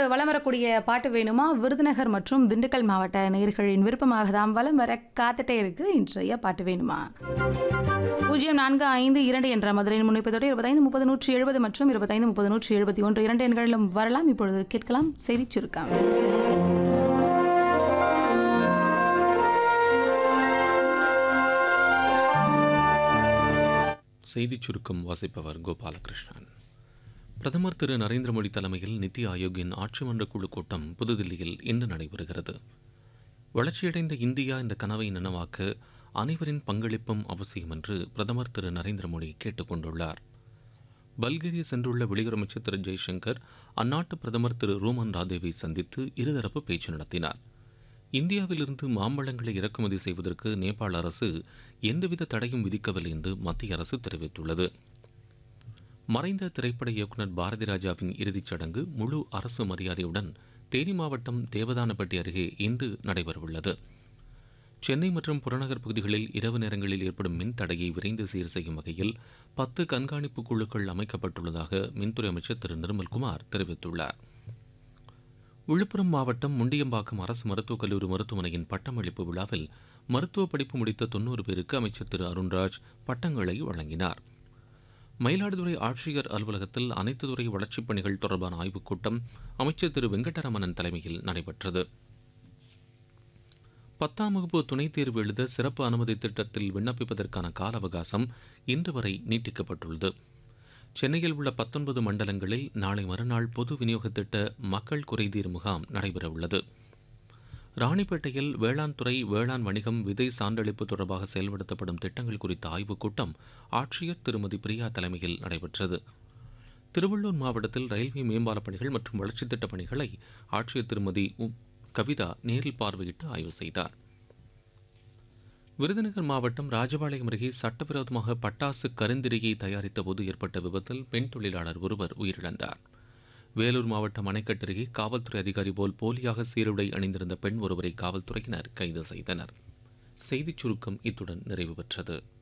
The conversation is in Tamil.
வலம் வரக்கூடிய பாட்டு வேணுமா விருதுநகர் மற்றும் திண்டுக்கல் மாவட்ட நேயர்களின் விருப்பமாக தான் வலம் வர காத்துட்டே இருக்கு இன்றைய பாட்டு வேணுமா பூஜ்ஜியம் நான்கு ஐந்து இரண்டு என்ற மதுரையின் முன்னிப்பதோடு இருபத்தைந்து முப்பது நூற்றி எழுபது மற்றும் இருபத்தைந்து முப்பது நூற்றி எழுபத்தி ஒன்று இரண்டு எண்களிலும் வரலாம் இப்பொழுது கேட்கலாம் செய்தி சுருக்கம் செய்திச் சுருக்கம் வாசிப்பவர் கோபாலகிருஷ்ணன் பிரதமர் திரு நரேந்திர மோடி தலைமையில் நித்தி ஆயோக்கின் ஆட்சி மன்ற குழு கூட்டம் புதுதில்லியில் இன்று நடைபெறுகிறது வளர்ச்சியடைந்த இந்தியா என்ற கனவை நனவாக்க அனைவரின் பங்களிப்பும் அவசியம் என்று பிரதமர் திரு நரேந்திர மோடி கேட்டுக் கொண்டுள்ளார் பல்கேரியா சென்றுள்ள வெளியுறவு அமைச்சர் திரு ஜெய்சங்கர் அந்நாட்டு பிரதமர் திரு ரோமன் ராதேவை சந்தித்து இருதரப்பு பேச்சு நடத்தினார் இந்தியாவிலிருந்து மாம்பழங்களை இறக்குமதி செய்வதற்கு நேபாள அரசு எந்தவித தடையும் விதிக்கவில்லை என்று மத்திய அரசு தெரிவித்துள்ளது மறைந்த திரைப்பட இயக்குநர் பாரதி ராஜாவின் இறுதிச் சடங்கு முழு அரசு மரியாதையுடன் தேனி மாவட்டம் தேவதானப்பட்டி அருகே இன்று நடைபெறவுள்ளது சென்னை மற்றும் புறநகர் பகுதிகளில் இரவு நேரங்களில் ஏற்படும் மின் தடையை விரைந்து சீர் செய்யும் வகையில் பத்து கண்காணிப்பு குழுக்கள் அமைக்கப்பட்டுள்ளதாக மின்துறை அமைச்சர் திரு நிர்மல்குமார் தெரிவித்துள்ளார் விழுப்புரம் மாவட்டம் முண்டியம்பாக்கம் அரசு மருத்துவக் கல்லூரி மருத்துவமனையின் பட்டமளிப்பு விழாவில் மருத்துவ படிப்பு முடித்த தொன்னூறு பேருக்கு அமைச்சர் திரு அருண்ராஜ் பட்டங்களை வழங்கினார் மயிலாடுதுறை ஆட்சியர் அலுவலகத்தில் அனைத்து துறை வளர்ச்சிப் பணிகள் தொடர்பான ஆய்வுக் கூட்டம் அமைச்சர் திரு வெங்கடரமணன் தலைமையில் நடைபெற்றது பத்தாம் வகுப்பு துணைத் தேர்வு எழுத சிறப்பு அனுமதி திட்டத்தில் விண்ணப்பிப்பதற்கான கால அவகாசம் இன்று வரை நீட்டிக்கப்பட்டுள்ளது சென்னையில் உள்ள பத்தொன்பது மண்டலங்களில் நாளை மறுநாள் பொது விநியோக திட்ட மக்கள் குறைதீர் முகாம் நடைபெறவுள்ளது ராணிப்பேட்டையில் வேளாண் துறை வேளாண் வணிகம் விதை சான்றளிப்பு தொடர்பாக செயல்படுத்தப்படும் திட்டங்கள் குறித்த ஆய்வுக் கூட்டம் ஆட்சியர் திருமதி பிரியா தலைமையில் நடைபெற்றது திருவள்ளூர் மாவட்டத்தில் ரயில்வே மேம்பாலப் பணிகள் மற்றும் வளர்ச்சித் திட்டப் பணிகளை ஆட்சியர் திருமதி உ- கவிதா நேரில் பார்வையிட்டு ஆய்வு செய்தார் விருதுநகர் மாவட்டம் ராஜபாளையம் அருகே சட்டவிரோதமாக பட்டாசு கருந்திரியை தயாரித்த போது ஏற்பட்ட விபத்தில் பெண் தொழிலாளர் ஒருவர் உயிரிழந்தார் வேலூர் மாவட்டம் அணைக்கட்டு அருகே காவல்துறை அதிகாரி போல் போலியாக சீருடை அணிந்திருந்த பெண் ஒருவரை காவல்துறையினர் கைது செய்தனர் செய்திச் சுருக்கம் இத்துடன் நிறைவு பெற்றது